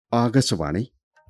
ആകാശവാണി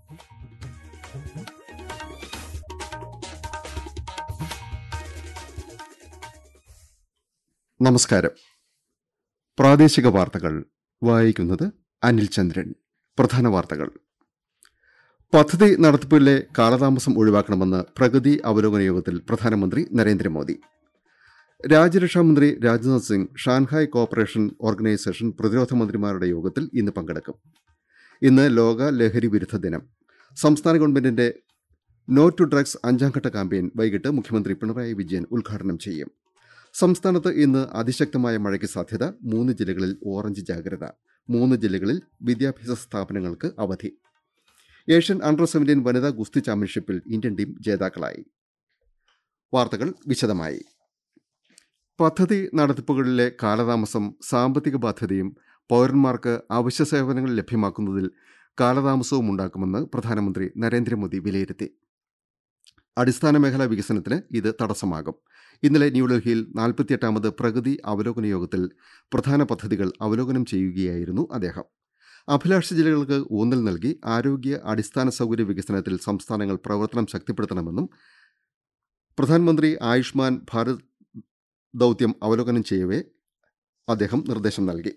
നമസ്കാരം പ്രാദേശിക വാർത്തകൾ വായിക്കുന്നത് അനിൽ ചന്ദ്രൻ പ്രധാന വാർത്തകൾ പദ്ധതി നടത്തിപ്പിലെ കാലതാമസം ഒഴിവാക്കണമെന്ന് പ്രഗതി അവലോകന യോഗത്തിൽ പ്രധാനമന്ത്രി നരേന്ദ്രമോദി രാജ്യരക്ഷാമന്ത്രി Rajnath Singh Shanghai cooperation organisation പ്രതിരോധ മന്ത്രിമാരുടെ യോഗത്തിൽ ഇന്ന് പങ്കെടുക്കും ഇന്ന് ലോക ലഹരി വിരുദ്ധ ദിനം സംസ്ഥാന ഗവൺമെന്റിന്റെ നോ ടു ഡ്രഗ്സ് അഞ്ചാംഘട്ട ക്യാമ്പയിൻ വൈകിട്ട് മുഖ്യമന്ത്രി പിണറായി വിജയൻ ഉദ്ഘാടനം ചെയ്യും സംസ്ഥാനത്ത് ഇന്ന് അതിശക്തമായ മഴയ്ക്ക് സാധ്യത മൂന്ന് ജില്ലകളിൽ ഓറഞ്ച് ജാഗ്രത മൂന്ന് ജില്ലകളിൽ വിദ്യാഭ്യാസ സ്ഥാപനങ്ങൾക്ക് അവധി ഏഷ്യൻ അണ്ടർ സെവന്റീൻ വനിതാ ഗുസ്തി ചാമ്പ്യൻഷിപ്പിൽ ഇന്ത്യൻ ടീം ജേതാക്കളായി വാർത്തകൾ വിശദമായി പദ്ധതി നടത്തിപ്പുകളിലെ കാലതാമസം സാമ്പത്തിക ബാധ്യതയും പൌരന്മാർക്ക് അവശ്യ സേവനങ്ങൾ ലഭ്യമാക്കുന്നതിൽ കാലതാമസവും ഉണ്ടാക്കുമെന്ന് പ്രധാനമന്ത്രി നരേന്ദ്രമോദി വിലയിരുത്തി അടിസ്ഥാന മേഖലാ വികസനത്തിന് ഇത് തടസ്സമാകും ഇന്നലെ ന്യൂഡൽഹിയിൽ നാൽപ്പത്തിയെട്ടാമത് പ്രഗതി അവലോകന യോഗത്തിൽ പ്രധാന പദ്ധതികൾ അവലോകനം ചെയ്യുകയായിരുന്നു അദ്ദേഹം അഭിലാഷ ജില്ലകൾക്ക് ഊന്നൽ നൽകി ആരോഗ്യ അടിസ്ഥാന സൗകര്യ വികസനത്തിൽ സംസ്ഥാനങ്ങൾ പ്രവർത്തനം ശക്തിപ്പെടുത്തണമെന്നും പ്രധാനമന്ത്രി ആയുഷ്മാൻ ഭാരത് ദൗത്യം അവലോകനം ചെയ്യവേ അദ്ദേഹം നിർദ്ദേശം നൽകി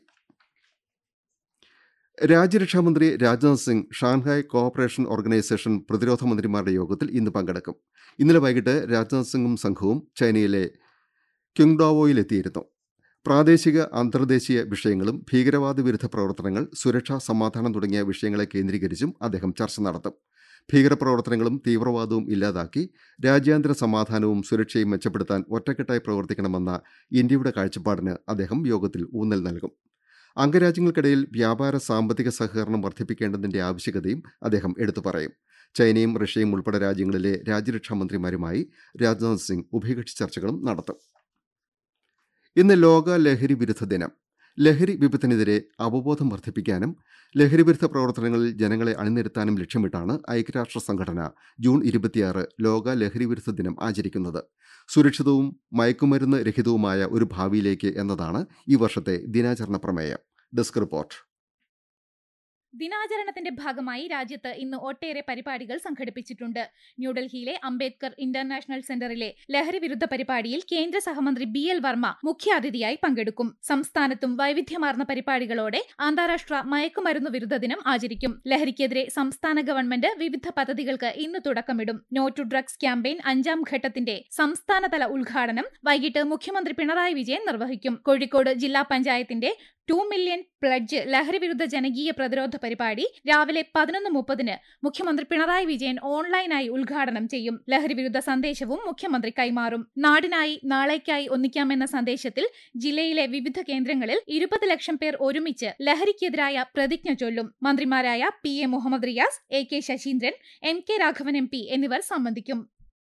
രാജ്യരക്ഷാമന്ത്രി Rajnath Singh Shanghai cooperation organisation പ്രതിരോധ മന്ത്രിമാരുടെ യോഗത്തിൽ ഇന്ന് പങ്കെടുക്കും ഇന്നലെ വൈകിട്ട് രാജ്നാഥ് സിംഗും സംഘവും ചൈനയിലെ ക്യുങ്ഡാവോയിലെത്തിയിരുന്നു പ്രാദേശിക അന്തർദേശീയ വിഷയങ്ങളും ഭീകരവാദ വിരുദ്ധ പ്രവർത്തനങ്ങൾ സുരക്ഷ സമാധാനം തുടങ്ങിയ വിഷയങ്ങളെ കേന്ദ്രീകരിച്ചും അദ്ദേഹം ചർച്ച നടത്തും ഭീകരപ്രവർത്തനങ്ങളും തീവ്രവാദവും ഇല്ലാതാക്കി രാജ്യാന്തര സമാധാനവും സുരക്ഷയും മെച്ചപ്പെടുത്താൻ ഒറ്റക്കെട്ടായി പ്രവർത്തിക്കണമെന്ന ഇന്ത്യയുടെ കാഴ്ചപ്പാടിന് അദ്ദേഹം യോഗത്തിൽ ഊന്നൽ നൽകും അംഗരാജ്യങ്ങൾക്കിടയിൽ വ്യാപാര സാമ്പത്തിക സഹകരണം വർദ്ധിപ്പിക്കേണ്ടതിന്റെ ആവശ്യകതയും അദ്ദേഹം എടുത്തു പറയും ചൈനയും റഷ്യയും ഉൾപ്പെടെ രാജ്യങ്ങളിലെ രാജ്യരക്ഷാ മന്ത്രിമാരുമായി രാജ്നാഥ് സിംഗ് ഉഭയകക്ഷി ചർച്ചകളും നടത്തും ഇന്ന് ലോക ലഹരി വിരുദ്ധ ദിനം ലഹരി വിപത്തിനെതിരെ അവബോധം വർദ്ധിപ്പിക്കാനും ലഹരി വിരുദ്ധ പ്രവർത്തനങ്ങളിൽ ജനങ്ങളെ അണിനിരത്താനും ലക്ഷ്യമിട്ടാണ് ഐക്യരാഷ്ട്ര സംഘടന ജൂൺ ഇരുപത്തിയാറ് ലോക ലഹരി വിരുദ്ധ ദിനം ആചരിക്കുന്നത് സുരക്ഷിതവും മയക്കുമരുന്ന് രഹിതവുമായ ഒരു ഭാവിയിലേക്ക് എന്നതാണ് ഈ വർഷത്തെ ദിനാചരണ പ്രമേയം ഡെസ്ക് റിപ്പോർട്ട് ദിനാചരണത്തിന്റെ ഭാഗമായി രാജ്യത്ത് ഇന്ന് ഒട്ടേറെ പരിപാടികൾ സംഘടിപ്പിച്ചിട്ടുണ്ട് ന്യൂഡൽഹിയിലെ അംബേദ്കർ ഇന്റർനാഷണൽ സെന്ററിലെ ലഹരി വിരുദ്ധ പരിപാടിയിൽ കേന്ദ്ര സഹമന്ത്രി ബി എൽ വർമ്മ മുഖ്യാതിഥിയായി പങ്കെടുക്കും സംസ്ഥാനത്തും വൈവിധ്യമാർന്ന പരിപാടികളോടെ അന്താരാഷ്ട്ര മയക്കുമരുന്ന് വിരുദ്ധ ദിനം ആചരിക്കും ലഹരിക്കെതിരെ സംസ്ഥാന ഗവൺമെന്റ് വിവിധ പദ്ധതികൾക്ക് ഇന്ന് തുടക്കമിടും നോ ടു ഡ്രഗ്സ് ക്യാമ്പയിൻ അഞ്ചാം ഘട്ടത്തിന്റെ സംസ്ഥാനതല ഉദ്ഘാടനം വൈകിട്ട് മുഖ്യമന്ത്രി പിണറായി വിജയൻ നിർവഹിക്കും കോഴിക്കോട് ജില്ലാ പഞ്ചായത്തിന്റെ ടു മില്യൺ പ്ലഡ്ജ് ലഹരി വിരുദ്ധ ജനകീയ പ്രതിരോധ പരിപാടി രാവിലെ പതിനൊന്ന് മുപ്പതിന് മുഖ്യമന്ത്രി പിണറായി വിജയൻ ഓൺലൈനായി ഉദ്ഘാടനം ചെയ്യും ലഹരി വിരുദ്ധ സന്ദേശവും മുഖ്യമന്ത്രി കൈമാറും നാടിനായി നാളേക്കായി ഒന്നിക്കാമെന്ന സന്ദേശത്തിൽ ജില്ലയിലെ വിവിധ കേന്ദ്രങ്ങളിൽ ഇരുപത് ലക്ഷം പേർ ഒരുമിച്ച് ലഹരിക്കെതിരായ പ്രതിജ്ഞ ചൊല്ലും മന്ത്രിമാരായ P A Muhammad Riyas A K Saseendran M K Raghavan M P എന്നിവർ സംബന്ധിക്കും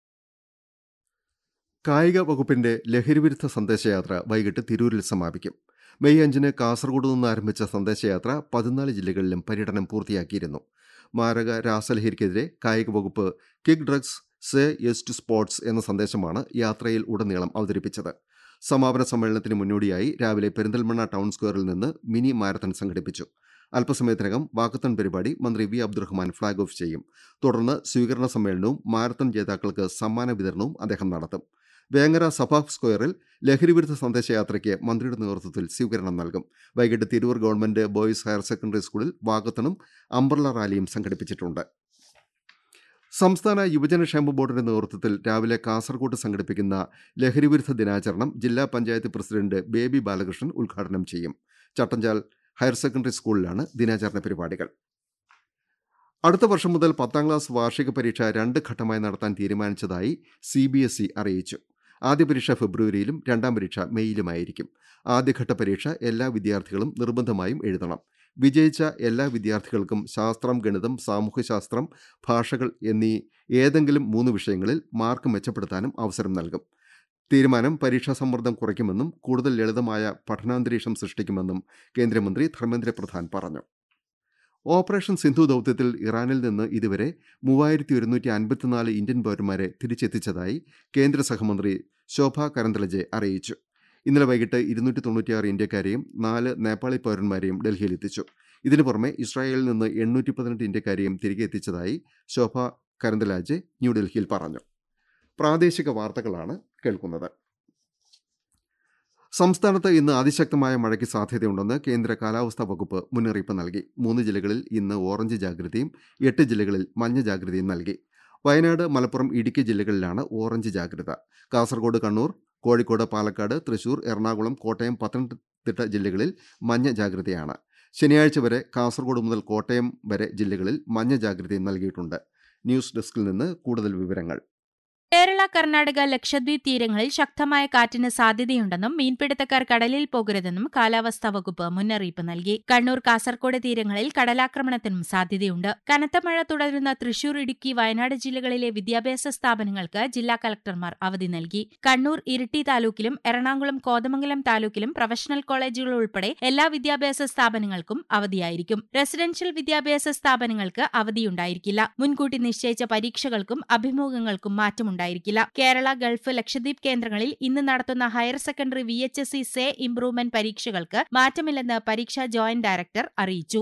കായിക വകുപ്പിന്റെ ലഹരിവിരുദ്ധ സന്ദേശയാത്ര വൈകിട്ട് തിരൂരിൽ സമാപിക്കും മെയ് അഞ്ചിന് കാസർഗോഡ് നിന്ന് ആരംഭിച്ച സന്ദേശയാത്ര പതിനാല് ജില്ലകളിലും പര്യടനം പൂർത്തിയാക്കിയിരുന്നു മാരക രാസലഹരിക്കെതിരെ കായിക വകുപ്പ് kick drugs say yes to sports എന്ന സന്ദേശമാണ് യാത്രയിൽ ഉടനീളം അവതരിപ്പിച്ചത് സമാപന സമ്മേളനത്തിന് മുന്നോടിയായി രാവിലെ പെരിന്തൽമണ്ണ ടൗൺ സ്ക്വയറിൽ നിന്ന് മിനി മാരത്തൺ സംഘടിപ്പിച്ചു അല്പസമയത്തിനകം വാക്കത്തൺ പരിപാടി മന്ത്രി വി അബ്ദുറഹ്മാൻ ഫ്ളാഗ് ഓഫ് ചെയ്യും തുടർന്ന് സ്വീകരണ സമ്മേളനവും മാരത്തൺ ജേതാക്കൾക്ക് സമ്മാന വിതരണവും അദ്ദേഹം നടത്തും വേങ്ങര സഭാ സ്ക്വയറിൽ ലഹരിവിരുദ്ധ സന്ദേശയാത്രയ്ക്ക് മന്ത്രിയുടെ നേതൃത്വത്തിൽ സ്വീകരണം നൽകും വൈകിട്ട് Tirur government boys higher secondary സ്കൂളിൽ വാഗത്തണും അംബ്രല റാലിയും സംഘടിപ്പിച്ചിട്ടുണ്ട് സംസ്ഥാന യുവജനക്ഷേമ ബോർഡിന്റെ നേതൃത്വത്തിൽ രാവിലെ കാസർകോട്ട് സംഘടിപ്പിക്കുന്ന ലഹരിവിരുദ്ധ ദിനാചരണം ജില്ലാ പഞ്ചായത്ത് പ്രസിഡന്റ് ബേബി ബാലകൃഷ്ണൻ ഉദ്ഘാടനം ചെയ്യും ചട്ടഞ്ചാൽ ഹയർ സെക്കൻഡറി സ്കൂളിലാണ് ദിനാചരണ പരിപാടികൾ അടുത്ത വർഷം മുതൽ പത്താം ക്ലാസ് വാർഷിക പരീക്ഷ രണ്ട് ഘട്ടമായി നടത്താൻ തീരുമാനിച്ചതായി സി ബി എസ് ഇ അറിയിച്ചു ആദ്യ പരീക്ഷ ഫെബ്രുവരിയിലും രണ്ടാം പരീക്ഷ മെയ്യിലുമായിരിക്കും ആദ്യഘട്ട പരീക്ഷ എല്ലാ വിദ്യാർത്ഥികളും നിർബന്ധമായും എഴുതണം വിജയിച്ച എല്ലാ വിദ്യാർത്ഥികൾക്കും ശാസ്ത്രം ഗണിതം സാമൂഹ്യശാസ്ത്രം ഭാഷകൾ എന്നീ ഏതെങ്കിലും മൂന്ന് വിഷയങ്ങളിൽ മാർക്ക് മെച്ചപ്പെടുത്താനും അവസരം നൽകും തീരുമാനം പരീക്ഷാ സമ്മർദ്ദം കുറയ്ക്കുമെന്നും കൂടുതൽ ലളിതമായ പഠനാന്തരീക്ഷം സൃഷ്ടിക്കുമെന്നും കേന്ദ്രമന്ത്രി ധർമ്മേന്ദ്ര പ്രധാൻ പറഞ്ഞു ഓപ്പറേഷൻ സിന്ധു ദൗത്യത്തിൽ ഇറാനിൽ നിന്ന് ഇതുവരെ മൂവായിരത്തി ഒരുന്നൂറ്റി അൻപത്തിനാല് ഇന്ത്യൻ പൗരന്മാരെ തിരിച്ചെത്തിച്ചതായി കേന്ദ്ര സഹമന്ത്രി ശോഭ കരന്തലജെ അറിയിച്ചു ഇന്നലെ വൈകിട്ട് ഇരുന്നൂറ്റി തൊണ്ണൂറ്റിയാറ് ഇന്ത്യക്കാരെയും നാല് നേപ്പാളി പൗരന്മാരെയും ഡൽഹിയിലെത്തിച്ചു ഇതിനു പുറമെ ഇസ്രായേലിൽ നിന്ന് എണ്ണൂറ്റി പതിനെട്ട് ഇന്ത്യക്കാരെയും തിരികെ എത്തിച്ചതായി ശോഭ കരന്തലാജെ ന്യൂഡൽഹിയിൽ പറഞ്ഞു പ്രാദേശിക വാർത്തകളാണ് കേൾക്കുന്നത് സംസ്ഥാനത്ത് ഇന്ന് അതിശക്തമായ മഴയ്ക്ക് സാധ്യതയുണ്ടെന്ന് കേന്ദ്ര കാലാവസ്ഥാ വകുപ്പ് മുന്നറിയിപ്പ് നൽകി മൂന്ന് ജില്ലകളിൽ ഇന്ന് ഓറഞ്ച് ജാഗ്രതയും എട്ട് ജില്ലകളിൽ മഞ്ഞ ജാഗ്രതയും നൽകി വയനാട് മലപ്പുറം ഇടുക്കി ജില്ലകളിലാണ് ഓറഞ്ച് ജാഗ്രത കാസർഗോഡ് കണ്ണൂർ കോഴിക്കോട് പാലക്കാട് തൃശൂർ എറണാകുളം കോട്ടയം പത്തനംതിട്ട ജില്ലകളിൽ മഞ്ഞ ജാഗ്രതയാണ് ശനിയാഴ്ച വരെ കാസർഗോഡ് മുതൽ കോട്ടയം വരെ ജില്ലകളിൽ മഞ്ഞ ജാഗ്രതയും നൽകിയിട്ടുണ്ട് ന്യൂസ് ഡെസ്കിൽ നിന്ന് കൂടുതൽ വിവരങ്ങൾ കേരള കർണാടക ലക്ഷദ്വീപ് തീരങ്ങളിൽ ശക്തമായ കാറ്റിന് സാധ്യതയുണ്ടെന്നും മീൻപിടുത്തക്കാർ കടലിൽ പോകരുതെന്നും കാലാവസ്ഥാ വകുപ്പ് മുന്നറിയിപ്പ് നൽകി കണ്ണൂർ കാസർകോട് തീരങ്ങളിൽ കടലാക്രമണത്തിനും സാധ്യതയുണ്ട് കനത്ത മഴ തുടരുന്ന തൃശൂർ ഇടുക്കി വയനാട് ജില്ലകളിലെ വിദ്യാഭ്യാസ സ്ഥാപനങ്ങൾക്ക് ജില്ലാ കലക്ടർമാർ അവധി നൽകി കണ്ണൂർ ഇരിട്ടി താലൂക്കിലും എറണാകുളം കോതമംഗലം താലൂക്കിലും പ്രൊഫഷണൽ കോളേജുകൾ ഉൾപ്പെടെ എല്ലാ വിദ്യാഭ്യാസ സ്ഥാപനങ്ങൾക്കും അവധിയായിരിക്കും റെസിഡൻഷ്യൽ വിദ്യാഭ്യാസ സ്ഥാപനങ്ങൾക്ക് അവധിയുണ്ടായിരിക്കില്ല മുൻകൂട്ടി നിശ്ചയിച്ച പരീക്ഷകൾക്കും അഭിമുഖങ്ങൾക്കും മാറ്റമുണ്ടായിരിക്കില്ല കേരള ഗൾഫ് ലക്ഷദ്വീപ് കേന്ദ്രങ്ങളിൽ ഇന്ന് നടത്തുന്ന higher secondary V H S C say improvement പരീക്ഷകൾക്ക് മാറ്റമില്ലെന്ന് പരീക്ഷാ ജോയിന്റ് ഡയറക്ടർ അറിയിച്ചു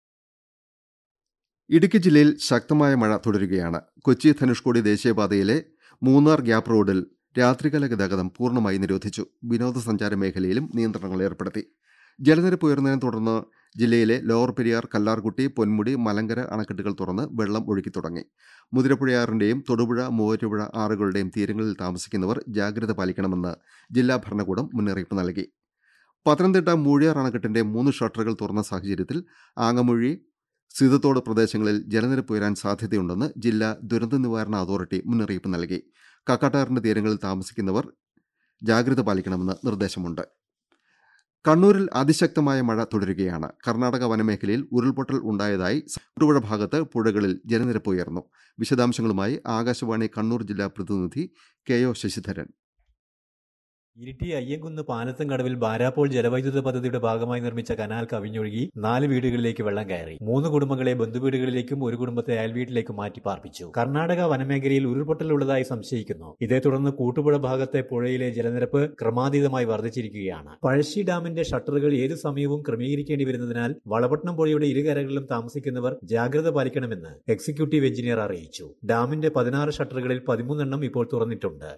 ഇടുക്കി ജില്ലയിൽ ശക്തമായ മഴ തുടരുകയാണ് കൊച്ചി ധനുഷ്കോടി ദേശീയപാതയിലെ മൂന്നാർ ഗ്യാപ്പ് റോഡിൽ രാത്രികാല ഗതാഗതം പൂർണ്ണമായി നിരോധിച്ചു വിനോദസഞ്ചാര മേഖലയിലും നിയന്ത്രണങ്ങൾ ഏർപ്പെടുത്തി ജലനിരപ്പ് ഉയർന്നതിനെ തുടർന്ന് ജില്ലയിലെ ലോവർ പെരിയാർ കല്ലാർകുട്ടി പൊന്മുടി മലങ്കര അണക്കെട്ടുകൾ തുറന്ന് വെള്ളം ഒഴുക്കി തുടങ്ങി മുതിരപ്പുഴയാറിന്റെയും തൊടുപുഴ മൂവാറ്റുപുഴ ആറുകളുടെയും തീരങ്ങളിൽ താമസിക്കുന്നവർ ജാഗ്രത പാലിക്കണമെന്ന് ജില്ലാ ഭരണകൂടം മുന്നറിയിപ്പ് നൽകി പത്തനംതിട്ട മൂഴിയാർ അണക്കെട്ടിന്റെ മൂന്ന് ഷട്ടറുകൾ തുറന്ന സാഹചര്യത്തിൽ ആങ്ങമൂഴി സീതത്തോട് പ്രദേശങ്ങളിൽ ജലനിരപ്പ് ഉയരാൻ സാധ്യതയുണ്ടെന്ന് ജില്ലാ ദുരന്ത നിവാരണ അതോറിറ്റി മുന്നറിയിപ്പ് നൽകി കക്കാട്ടാറിന്റെ തീരങ്ങളിൽ താമസിക്കുന്നവർ ജാഗ്രത പാലിക്കണമെന്ന് നിർദ്ദേശമുണ്ട് കണ്ണൂരിൽ അതിശക്തമായ മഴ തുടരുകയാണ് കർണാടക വനമേഖലയിൽ ഉരുൾപൊട്ടൽ ഉണ്ടായതായി തൊടുപുഴ ഭാഗത്ത് പുഴകളിൽ ജലനിരപ്പ് ഉയർന്നു വിശദാംശങ്ങളുമായി ആകാശവാണി കണ്ണൂർ ജില്ലാ പ്രതിനിധി കെ ഒ ശശിധരൻ ഇരിട്ടി അയ്യങ്കുന്ന് പാലത്തും കടവിൽ ബാരാപ്പോൾ ജലവൈദ്യുത പദ്ധതിയുടെ ഭാഗമായി നിർമ്മിച്ച കനാൽ കവിഞ്ഞൊഴുകി നാല് വീടുകളിലേക്ക് വെള്ളം കയറി മൂന്ന് കുടുംബങ്ങളെ ബന്ധുവീടുകളിലേക്കും ഒരു കുടുംബത്തെ അയൽവീട്ടിലേക്കും മാറ്റി പാർപ്പിച്ചു കർണാടക വനമേഖലയിൽ ഉരുൾപൊട്ടലുള്ളതായി സംശയിക്കുന്നു ഇതേ തുടർന്ന് കൂട്ടുപുഴ ഭാഗത്തെ പുഴയിലെ ജലനിരപ്പ് ക്രമാതീതമായി വർദ്ധിച്ചിരിക്കുകയാണ് പഴശ്ശി ഡാമിന്റെ ഷട്ടറുകൾ ഏതു സമയവും ക്രമീകരിക്കേണ്ടി വരുന്നതിനാൽ വളപട്ടണം പുഴയുടെ ഇരുകരകളിലും താമസിക്കുന്നവർ ജാഗ്രത പാലിക്കണമെന്ന് എക്സിക്യൂട്ടീവ് എഞ്ചിനീയർ അറിയിച്ചു ഡാമിന്റെ പതിനാറ് ഷട്ടറുകളിൽ പതിമൂന്നെണ്ണം ഇപ്പോൾ തുറന്നിട്ടുണ്ട്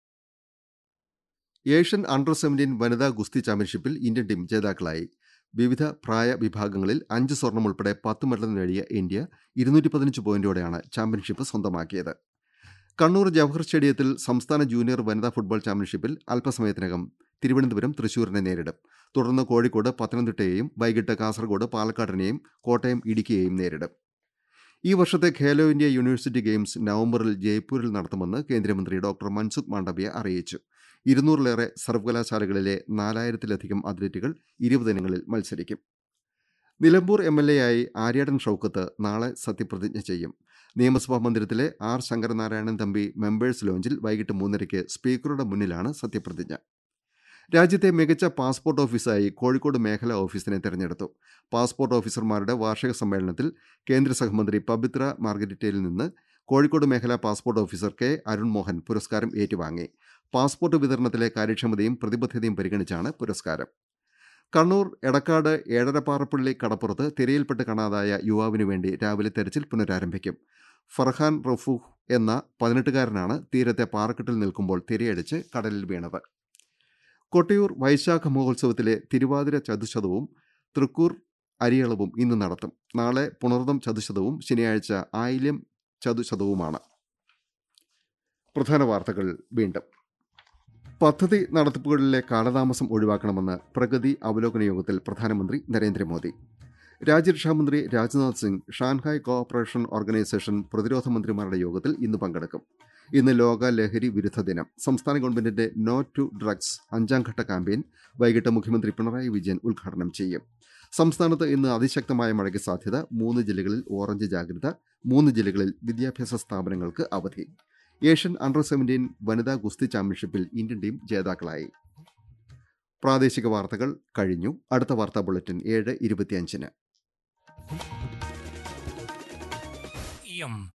ഏഷ്യൻ അണ്ടർ സെവൻറ്റീൻ വനിതാ ഗുസ്തി ചാമ്പ്യൻഷിപ്പിൽ ഇന്ത്യൻ ടീം ജേതാക്കളായി വിവിധ പ്രായ വിഭാഗങ്ങളിൽ അഞ്ച് സ്വർണം ഉൾപ്പെടെ പത്ത് മെഡൽ നേടിയ ഇന്ത്യ ഇരുന്നൂറ്റി പതിനഞ്ച് പോയിന്റോടെയാണ് ചാമ്പ്യൻഷിപ്പ് സ്വന്തമാക്കിയത് കണ്ണൂർ ജവഹർ സ്റ്റേഡിയത്തിൽ സംസ്ഥാന ജൂനിയർ വനിതാ ഫുട്ബോൾ ചാമ്പ്യൻഷിപ്പിൽ അല്പസമയത്തിനകം തിരുവനന്തപുരം തൃശൂരിനെ നേരിടും തുടർന്ന് കോഴിക്കോട് പത്തനംതിട്ടയെയും വൈകിട്ട് കാസർഗോഡ് പാലക്കാടിനെയും കോട്ടയം ഇടുക്കിയെയും നേരിടും ഈ വർഷത്തെ ഖേലോ ഇന്ത്യ യൂണിവേഴ്സിറ്റി ഗെയിംസ് നവംബറിൽ ജയ്പൂരിൽ നടത്തുമെന്ന് കേന്ദ്രമന്ത്രി ഡോക്ടർ മൻസുഖ് മാണ്ഡവ്യ അറിയിച്ചു ഇരുന്നൂറിലേറെ സർവകലാശാലകളിലെ നാലായിരത്തിലധികം അത്ലറ്റുകൾ ഇരുപതിനങ്ങളിൽ മത്സരിക്കും നിലമ്പൂർ എം എൽ എ ആയി ആര്യാടൻ ഷൌക്കത്ത് നാളെ സത്യപ്രതിജ്ഞ ചെയ്യും നിയമസഭാ മന്ദിരത്തിലെ ആർ ശങ്കരനാരായണൻ തമ്പി മെമ്പേഴ്സ് ലോഞ്ചിൽ വൈകിട്ട് മൂന്നരയ്ക്ക് സ്പീക്കറുടെ മുന്നിലാണ് സത്യപ്രതിജ്ഞ രാജ്യത്തെ മികച്ച പാസ്പോർട്ട് ഓഫീസായി കോഴിക്കോട് മേഖലാ ഓഫീസിനെ തെരഞ്ഞെടുത്തു പാസ്പോർട്ട് ഓഫീസർമാരുടെ വാർഷിക സമ്മേളനത്തിൽ കേന്ദ്ര സഹമന്ത്രി പബിത്ര മാർഗരിറ്റയിൽ നിന്ന് കോഴിക്കോട് മേഖലാ passport officer K Arun Mohan പുരസ്കാരം ഏറ്റുവാങ്ങി പാസ്പോർട്ട് വിതരണത്തിലെ കാര്യക്ഷമതയും പ്രതിബദ്ധതയും പരിഗണിച്ചാണ് പുരസ്കാരം കണ്ണൂർ എടക്കാട് ഏഴരപ്പാറപ്പള്ളി കടപ്പുറത്ത് തിരയിൽപ്പെട്ട് കാണാതായ യുവാവിനു വേണ്ടി രാവിലെ തെരച്ചിൽ പുനരാരംഭിക്കും ഫർഹാൻ റഫൂഖ് എന്ന പതിനെട്ടുകാരനാണ് തീരത്തെ പാറക്കെട്ടിൽ നിൽക്കുമ്പോൾ തിരയടിച്ച് കടലിൽ വീണത് കൊട്ടിയൂർ വൈശാഖ മഹോത്സവത്തിലെ തിരുവാതിര ചതുശതവും തൃക്കൂർ അരിയളവും ഇന്ന് നടത്തും നാളെ പുണർദം ചതുശതവും ശനിയാഴ്ച ആയില്യം ചതുശതവുമാണ് പ്രധാന വാർത്തകൾ വീണ്ടും പദ്ധതി നടത്തിപ്പുകളിലെ കാലതാമസം ഒഴിവാക്കണമെന്ന് പ്രഗതി അവലോകന യോഗത്തിൽ പ്രധാനമന്ത്രി നരേന്ദ്രമോദി രാജ്യരക്ഷാമന്ത്രി Rajnath Singh Shanghai cooperation organisation പ്രതിരോധ മന്ത്രിമാരുടെ യോഗത്തിൽ ഇന്ന് പങ്കെടുക്കും ഇന്ന് ലോക ലഹരി വിരുദ്ധ ദിനം സംസ്ഥാന ഗവൺമെന്റിന്റെ നോ ടു ഡ്രഗ്സ് അഞ്ചാം ഘട്ട ക്യാമ്പയിൻ വൈകിട്ട് മുഖ്യമന്ത്രി പിണറായി വിജയൻ ഉദ്ഘാടനം ചെയ്യും സംസ്ഥാനത്ത് ഇന്ന് അതിശക്തമായ മഴയ്ക്ക് സാധ്യത മൂന്ന് ജില്ലകളിൽ ഓറഞ്ച് ജാഗ്രത മൂന്ന് ജില്ലകളിൽ വിദ്യാഭ്യാസ സ്ഥാപനങ്ങൾക്ക് അവധി ഏഷ്യൻ അണ്ടർ സെവൻറ്റീൻ വനിതാ ഗുസ്തി ചാമ്പ്യൻഷിപ്പിൽ ഇന്ത്യൻ ടീം ജേതാക്കളായി പ്രാദേശിക വാർത്തകൾ കഴിഞ്ഞു അടുത്ത വാർത്താ ബുള്ളറ്റിൻ ഏഴ് ഇരുപത്തിയഞ്ചിന് ഇയം